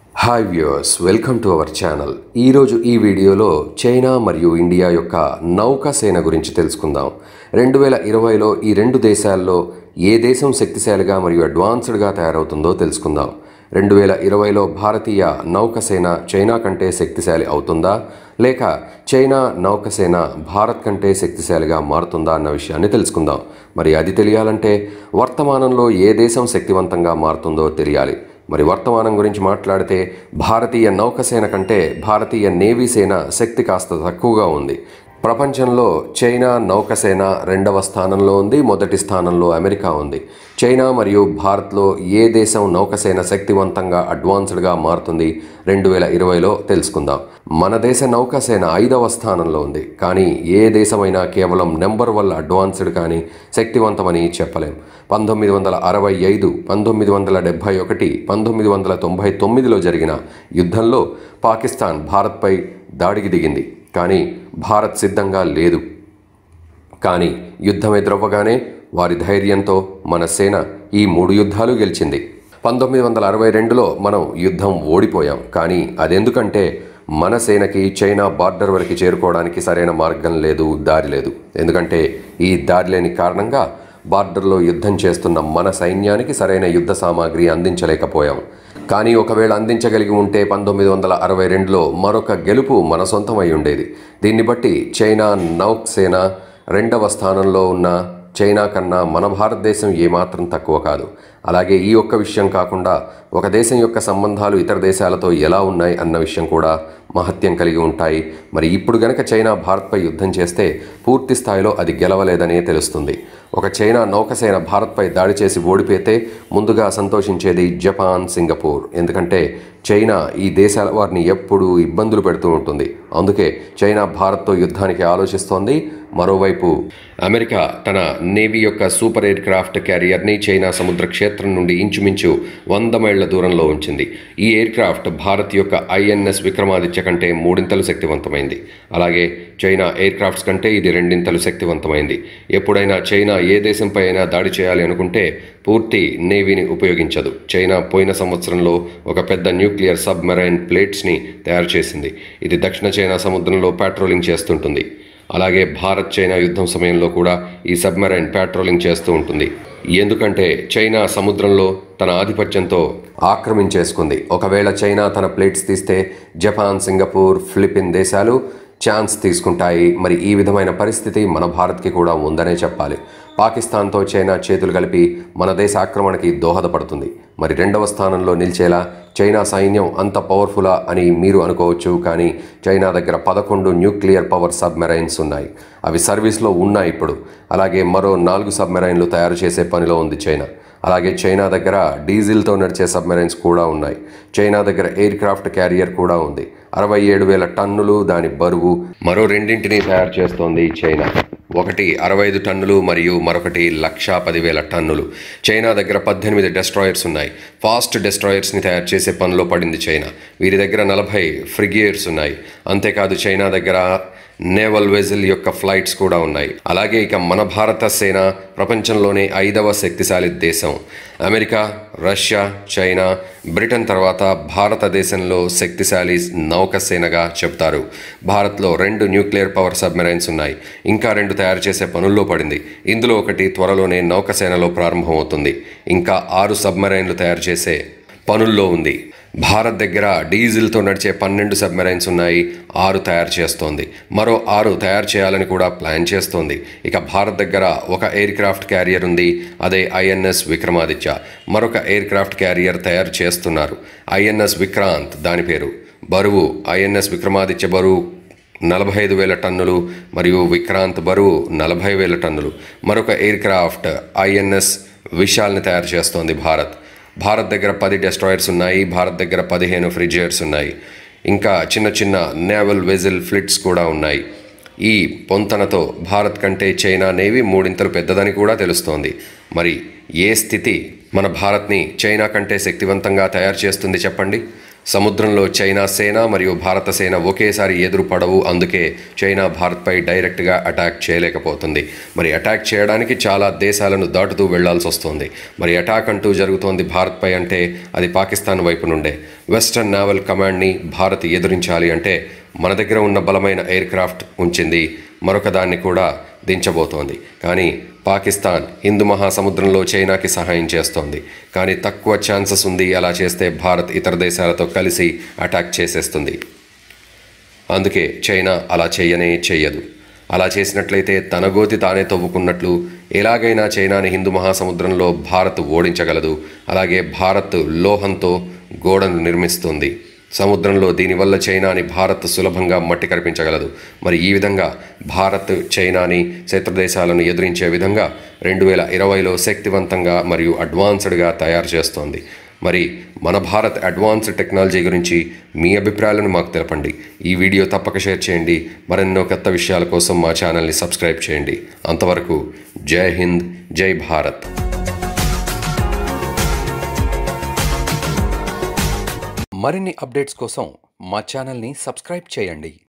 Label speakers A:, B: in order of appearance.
A: hi viewers welcome to our channel ఈరోజు ఈ వీడియోలో చైనా మరియు ఇండియా యొక్క నౌకాసేన గురించి తెలుసుకుందాం రెండు వేల ఇరవైలో ఈ రెండు దేశాల్లో ఏ దేశం శక్తిశాలిగా మరియు అడ్వాన్స్డ్గా తయారవుతుందో తెలుసుకుందాం రెండు వేల ఇరవైలో భారతీయ నౌకసేన చైనా కంటే శక్తిశాలి అవుతుందా లేక చైనా నౌకసేన భారత్ కంటే శక్తిశాలిగా మారుతుందా అన్న విషయాన్ని తెలుసుకుందాం మరి అది తెలియాలంటే వర్తమానంలో ఏ దేశం శక్తివంతంగా మారుతుందో తెలియాలి మరి వర్తమానం గురించి మాట్లాడితే భారతీయ నౌకసేన కంటే భారతీయ నేవీ సేన శక్తి కాస్త తక్కువగా ఉంది ప్రపంచంలో చైనా నౌకసేన రెండవ స్థానంలో ఉంది మొదటి స్థానంలో అమెరికా ఉంది చైనా మరియు భారత్లో ఏ దేశం నౌకసేన శక్తివంతంగా అడ్వాన్స్డ్గా మారుతుంది రెండు వేల ఇరవైలో తెలుసుకుందాం మన దేశ నౌకాసేన ఐదవ స్థానంలో ఉంది కానీ ఏ దేశమైనా కేవలం నెంబర్ వల్ల అడ్వాన్స్డ్ కానీ శక్తివంతమని చెప్పలేం పంతొమ్మిది వందల అరవై ఐదు పంతొమ్మిది వందల డెబ్భై ఒకటి పంతొమ్మిది వందల తొంభై తొమ్మిదిలో జరిగిన యుద్ధంలో పాకిస్తాన్ భారత్పై దాడికి దిగింది కానీ భారత్ సిద్ధంగా లేదు కానీ యుద్ధం ఎదురవ్వగానే వారి ధైర్యంతో మన సేన ఈ మూడు యుద్ధాలు గెలిచింది పంతొమ్మిది వందల అరవై రెండులో మనం యుద్ధం ఓడిపోయాం కానీ అదెందుకంటే మన సేనకి చైనా బార్డర్ వరకు చేరుకోవడానికి సరైన మార్గం లేదు దారి లేదు ఎందుకంటే ఈ దారి లేని కారణంగా బార్డర్లో యుద్ధం చేస్తున్న మన సైన్యానికి సరైన యుద్ధ సామాగ్రి అందించలేకపోయాం కానీ ఒకవేళ అందించగలిగి ఉంటే పంతొమ్మిది వందల అరవై రెండులో మరొక గెలుపు మన సొంతమై ఉండేది దీన్ని బట్టి చైనా నౌక్ సేన రెండవ స్థానంలో ఉన్న చైనా కన్నా మన భారతదేశం ఏమాత్రం తక్కువ కాదు అలాగే ఈ ఒక్క విషయం కాకుండా ఒక దేశం యొక్క సంబంధాలు ఇతర దేశాలతో ఎలా ఉన్నాయి అన్న విషయం కూడా మహత్యం కలిగి ఉంటాయి మరి ఇప్పుడు గనక చైనా భారత్పై యుద్ధం చేస్తే పూర్తి స్థాయిలో అది గెలవలేదనే తెలుస్తుంది ఒక చైనా నౌకసేన భారత్పై దాడి చేసి ఓడిపోతే ముందుగా సంతోషించేది జపాన్ సింగపూర్ ఎందుకంటే చైనా ఈ దేశాల వారిని ఎప్పుడూ ఇబ్బందులు పెడుతూ ఉంటుంది అందుకే చైనా భారత్తో యుద్ధానికి ఆలోచిస్తోంది మరోవైపు అమెరికా తన నేవీ యొక్క సూపర్ ఎయిర్ క్రాఫ్ట్ క్యారియర్ని చైనా సముద్ర క్షేత్రం నుండి ఇంచుమించు వంద మైళ్ల దూరంలో ఉంచింది ఈ ఎయిర్ క్రాఫ్ట్ భారత్ యొక్క ఐఎన్ఎస్ విక్రమాదిత్య కంటే మూడింతలు శక్తివంతమైంది అలాగే చైనా ఎయిర్ క్రాఫ్ట్స్ కంటే ఇది రెండింతలు శక్తివంతమైంది ఎప్పుడైనా చైనా ఏ దేశంపై అయినా దాడి చేయాలి అనుకుంటే పూర్తి నేవీని ఉపయోగించదు చైనా పోయిన సంవత్సరంలో ఒక పెద్ద న్యూక్లియర్ సబ్మెరైన్ ప్లేట్స్ని తయారు చేసింది ఇది దక్షిణ చైనా సముద్రంలో పాట్రోలింగ్ చేస్తుంటుంది అలాగే భారత్ చైనా యుద్ధం సమయంలో కూడా ఈ సబ్మెరైన్ పాట్రోలింగ్ చేస్తూ ఉంటుంది ఎందుకంటే చైనా సముద్రంలో తన ఆధిపత్యంతో ఆక్రమించేసుకుంది ఒకవేళ చైనా తన ప్లేట్స్ తీస్తే జపాన్ సింగపూర్ ఫిలిపిన్ దేశాలు ఛాన్స్ తీసుకుంటాయి మరి ఈ విధమైన పరిస్థితి మన భారత్కి కూడా ఉందనే చెప్పాలి పాకిస్తాన్తో చైనా చేతులు కలిపి మన దేశ ఆక్రమణకి దోహదపడుతుంది మరి రెండవ స్థానంలో నిలిచేలా చైనా సైన్యం అంత పవర్ఫులా అని మీరు అనుకోవచ్చు కానీ చైనా దగ్గర పదకొండు న్యూక్లియర్ పవర్ సబ్మెరైన్స్ ఉన్నాయి అవి సర్వీస్లో ఉన్నాయి ఇప్పుడు అలాగే మరో నాలుగు సబ్మెరైన్లు తయారు చేసే పనిలో ఉంది చైనా అలాగే చైనా దగ్గర డీజిల్తో నడిచే సబ్మెరైన్స్ కూడా ఉన్నాయి చైనా దగ్గర ఎయిర్ క్రాఫ్ట్ క్యారియర్ కూడా ఉంది అరవై ఏడు వేల టన్నులు దాని బరువు మరో రెండింటిని తయారు చేస్తోంది చైనా ఒకటి అరవై ఐదు టన్నులు మరియు మరొకటి లక్షా పదివేల టన్నులు చైనా దగ్గర పద్దెనిమిది డెస్ట్రాయర్స్ ఉన్నాయి ఫాస్ట్ డెస్ట్రాయర్స్ని తయారు చేసే పనిలో పడింది చైనా వీరి దగ్గర నలభై ఫ్రిగేట్స్ ఉన్నాయి అంతేకాదు చైనా దగ్గర నేవల్ వెజిల్ యొక్క ఫ్లైట్స్ కూడా ఉన్నాయి అలాగే ఇక మన భారత సేన ప్రపంచంలోనే ఐదవ శక్తిశాలి దేశం అమెరికా రష్యా చైనా బ్రిటన్ తర్వాత భారతదేశంలో శక్తిశాలి నౌకసేనగా చెబుతారు భారత్లో రెండు న్యూక్లియర్ పవర్ సబ్మెరైన్స్ ఉన్నాయి ఇంకా రెండు తయారు చేసే పనుల్లో పడింది ఇందులో ఒకటి త్వరలోనే నౌకసేనలో ప్రారంభమవుతుంది ఇంకా ఆరు సబ్మెరైన్లు తయారు చేసే పనుల్లో ఉంది భారత్ దగ్గర డీజిల్తో నడిచే పన్నెండు సబ్మెరైన్స్ ఉన్నాయి ఆరు తయారు చేస్తోంది మరో ఆరు తయారు చేయాలని కూడా ప్లాన్ చేస్తోంది ఇక భారత్ దగ్గర ఒక ఎయిర్ క్రాఫ్ట్ క్యారియర్ ఉంది అదే ఐఎన్ఎస్ విక్రమాదిత్య మరొక ఎయిర్ క్రాఫ్ట్ క్యారియర్ తయారు చేస్తున్నారు ఐఎన్ఎస్ విక్రాంత్ దాని పేరు బరువు ఐఎన్ఎస్ విక్రమాదిత్య బరువు నలభై ఐదు వేల టన్నులు మరియు విక్రాంత్ బరువు నలభై వేల టన్నులు మరొక ఎయిర్ క్రాఫ్ట్ ఐఎన్ఎస్ విశాల్ని తయారు చేస్తోంది భారత్ భారత్ దగ్గర పది డెస్ట్రాయర్స్ ఉన్నాయి భారత్ దగ్గర పదిహేను ఫ్రిడ్జర్స్ ఉన్నాయి ఇంకా చిన్న చిన్న నేవల్ వెజిల్ ఫ్లిట్స్ కూడా ఉన్నాయి ఈ పొంతనతో భారత్ కంటే చైనా నేవీ మూడింతలు పెద్దదని కూడా తెలుస్తోంది మరి ఏ స్థితి మన భారత్ని చైనా కంటే శక్తివంతంగా తయారు చేస్తుంది చెప్పండి సముద్రంలో చైనా సేన మరియు భారత సేన ఒకేసారి ఎదురు పడవు అందుకే చైనా భారత్పై డైరెక్ట్గా అటాక్ చేయలేకపోతుంది మరి అటాక్ చేయడానికి చాలా దేశాలను దాటుతూ వెళ్లాల్సి వస్తుంది మరి అటాక్ అంటూ జరుగుతోంది భారత్పై అంటే అది పాకిస్తాన్ వైపు నుండే వెస్టర్న్ నావల్ కమాండ్ని భారత్ ఎదురించాలి అంటే మన దగ్గర ఉన్న బలమైన ఎయిర్ క్రాఫ్ట్ ఉంచింది మరొక దాన్ని కూడా దించబోతోంది కానీ పాకిస్తాన్ హిందూ మహాసముద్రంలో చైనాకి సహాయం చేస్తోంది కానీ తక్కువ ఛాన్సెస్ ఉంది అలా చేస్తే భారత్ ఇతర దేశాలతో కలిసి అటాక్ చేసేస్తుంది అందుకే చైనా అలా చేయనే చెయ్యదు అలా చేసినట్లయితే తన గోతి తానే తవ్వుకున్నట్లు ఎలాగైనా చైనాని హిందూ మహాసముద్రంలో భారత్ ఓడించగలదు అలాగే భారత్ లోహంతో గోడను నిర్మిస్తుంది సముద్రంలో దీనివల్ల చైనాని భారత్ సులభంగా మట్టి కరిపించగలదు మరి ఈ విధంగా భారత్ చైనాని శత్రు దేశాలను ఎదిరించే విధంగా రెండు వేల ఇరవైలో శక్తివంతంగా మరియు అడ్వాన్స్డ్గా తయారు చేస్తోంది మరి మన భారత్ అడ్వాన్స్డ్ టెక్నాలజీ గురించి మీ అభిప్రాయాలను మాకు తెలపండి ఈ వీడియో తప్పక షేర్ చేయండి మరెన్నో కొత్త విషయాల కోసం మా ఛానల్ని సబ్స్క్రైబ్ చేయండి అంతవరకు జై హింద్ జై భారత్
B: మరిన్ని అప్డేట్స్ కోసం మా ఛానల్ని సబ్స్క్రైబ్ చేయండి